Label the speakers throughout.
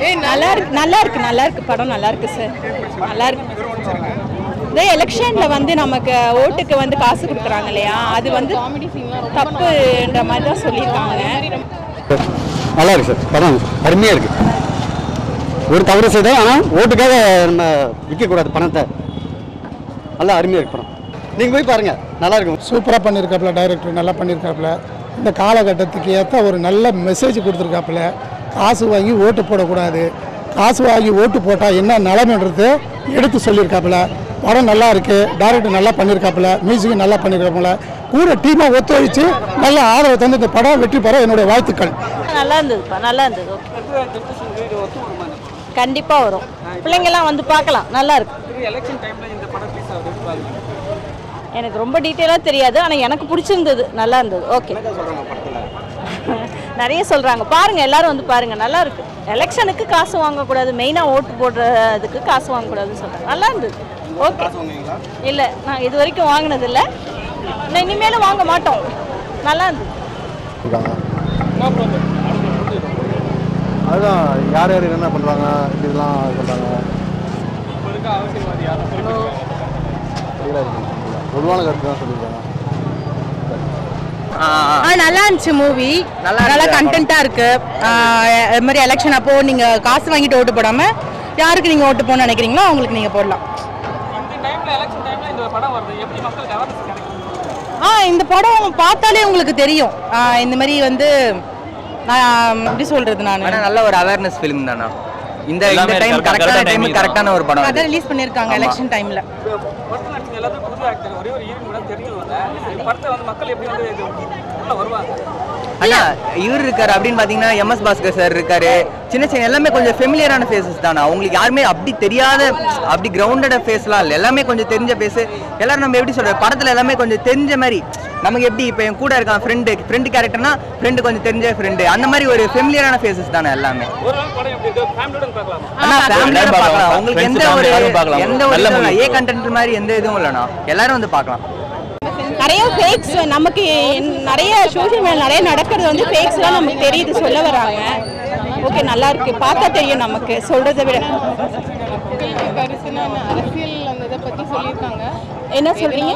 Speaker 1: நல்லா இருக்கு நல்லா இருக்கு நல்லா இருக்கு படம் நல்லா இருக்கு சார் நல்லா இருக்கு இதே எலெக்ஷன்ல வந்து நமக்கு ஓட்டுக்கு வந்து காசு கொடுக்குறாங்க இல்லையா அது வந்து தப்புன்ற மாதிரி தான் சொல்லியிருக்காங்க
Speaker 2: நல்லா இருக்கு சார் படம் அருமையாக இருக்கு ஒரு தவறு செய்தால் ஆனால் ஓட்டுக்காக நம்ம விற்கக்கூடாது பணத்தை நல்லா அருமையாக இருக்கு படம் நீங்கள் போய் பாருங்கள் நல்லா இருக்கும்
Speaker 3: சூப்பராக பண்ணியிருக்காப்புல டைரக்டர் நல்லா பண்ணியிருக்காப்புல இந்த காலகட்டத்துக்கு ஏற்ற ஒரு நல்ல மெசேஜ் கொடுத்துருக்காப்புல காசு வாங்கி ஓட்டு போடக்கூடாது காசு வாங்கி ஓட்டு போட்டால் என்ன நிலமைன்றது எடுத்து சொல்லியிருக்காப்புல படம் நல்லா இருக்கு டைரக்டர் நல்லா பண்ணியிருக்காப்புல மியூசிக்கும் நல்லா பண்ணியிருக்காப்புல கூட டீமாக ஒத்துழைச்சு நல்ல ஆதரவு தந்து இந்த படம் வெற்றி பெற என்னுடைய வாழ்த்துக்கள்
Speaker 1: நல்லா இருந்ததுப்பா நல்லா இருந்தது கண்டிப்பா வரும் பிள்ளைங்கெல்லாம் வந்து பார்க்கலாம் நல்லா இருக்கு எனக்கு ரொம்ப டீட்டெயிலாக தெரியாது ஆனால் எனக்கு பிடிச்சிருந்தது நல்லா இருந்தது ஓகே நிறைய சொல்கிறாங்க பாருங்க எல்லாரும் வந்து பாருங்க நல்லா இருக்கு எலெக்ஷனுக்கு காசு வாங்கக்கூடாது மெயினாக ஓட்டு போடுறதுக்கு காசு வாங்கக்கூடாதுன்னு சொல்கிறாங்க நல்லா இருந்தது ஓகே இல்லை நான் இது வரைக்கும் வாங்கினது இல்லை நான் இனிமேலும் வாங்க மாட்டோம் நல்லா இருந்தது
Speaker 2: அதுதான் யார் யார் என்ன பண்ணுறாங்க இதெல்லாம் சொல்கிறாங்க பொதுவான கருத்து தான் சொல்லியிருக்காங்க
Speaker 4: ஆ நல்லா இருந்துச்சு மூவி நல்லா கண்டென்ட்டா இருக்கு ஆ, இது மாதிரி எலெக்ஷன் அப்போ நீங்க காசு வாங்கிட்டு ஓட்டு போடாம யாருக்கு நீங்க ஓட்டு போடணும்னு நினைக்கிறீங்களோ அவங்களுக்கு நீங்க போடலாம் ஆ இந்த படம் பார்த்தாலே உங்களுக்கு தெரியும் ஆ, இந்த மாதிரி வந்து நான் எப்படி சொல்றது நான்
Speaker 5: ஆனா நல்ல ஒரு அவேர்னஸ் ஃபிலிம் தானா இந்த இந்த டைம் கரெக்டான டைம் கரெக்டான ஒரு படம்
Speaker 4: அதான் ரிலீஸ் பண்ணிருக்காங்க எலெக்ஷன் டைம்ல
Speaker 5: ஆனா இவர் இருக்காரு அப்படின்னு பாத்தீங்கன்னா எம்எஸ் பாஸ்கர் சார் இருக்காரு சின்ன சின்ன எல்லாமே கொஞ்சம் ஃபெமிலியரான ஃபேஸஸ் தானே அவங்களுக்கு யாருமே அப்படி தெரியாத அப்படி கிரவுண்டட் ஃபேஸ்லாம் இல்லை எல்லாமே கொஞ்சம் தெரிஞ்ச ஃபேஸ் எல்லாரும் நம்ம எப்படி சொல்றது படத்துல எல்லாமே கொஞ்சம் தெரிஞ்ச மாதிரி நமக்கு எப்படி இப்போ என் கூட இருக்கான் ஃப்ரெண்டு ஃப்ரெண்டு கேரக்டர்னா ஃப்ரெண்டு கொஞ்சம் தெரிஞ்ச ஃப்ரெண்டு அந்த மாதிரி ஒரு ஃபெமிலியரான ஃபேஸஸ் தானே எல்லாமே ஆனா ஃபேமிலியோட பார்க்கலாம் உங்களுக்கு எந்த ஒரு எந்த ஒரு இதுவும் இல்லை. ஏ கண்டென்ட் மாதிரி எந்த இதுவும் இல்லைண்ணா எல்லாரும் வந்து பார்க்கலாம்
Speaker 1: நிறைய ஃபேக்ஸ் நமக்கு நிறைய சோஷியல் மீடியா நிறைய நடக்கிறது வந்து ஃபேக்ஸ்லாம் நமக்கு தெரியுது சொல்ல வராங்க ஓகே நல்லா இருக்கு பார்த்தா தெரியும் நமக்கு சொல்றதை விட
Speaker 6: அரசியல் அந்த இதை பத்தி சொல்லியிருக்காங்க
Speaker 1: என்ன சொல்றீங்க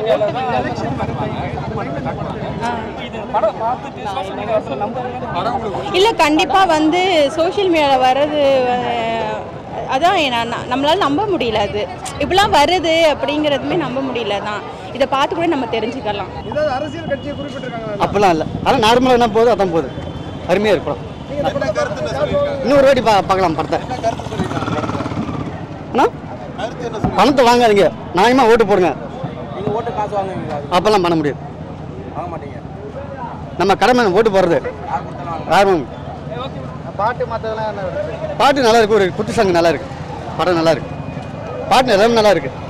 Speaker 1: இல்ல கண்டிப்பா வந்து சோஷியல் மீடியாவில் வர்றது அஹ், அதான் நான் ந- நம்மளால நம்ப முடியல அது இப்படிலாம் வருது அப்படிங்கிறதுமே நம்ப முடியல தான் இதை பார்த்து கூட நம்ம தெரிஞ்சுக்கலாம்
Speaker 2: அப்படிலாம் இல்லை ஆனால் நார்மலாக என்ன போகுது அதான் போகுது அருமையாக இருக்கு படம் இன்னொரு வாட்டி பா பார்க்கலாம் படத்தை அண்ணா பணத்தை வாங்காதீங்க நியாயமாக ஓட்டு போடுங்க அப்பெல்லாம் பண்ண முடியாது நம்ம கடமை ஓட்டு போடுறது யாரும் பாட்டு பாட்டு நல்லா இருக்கு ஒரு குத்து சாங் நல்லா இருக்கு படம் நல்லா இருக்கு பாட்டு எல்லாமே நல்லா இருக்கு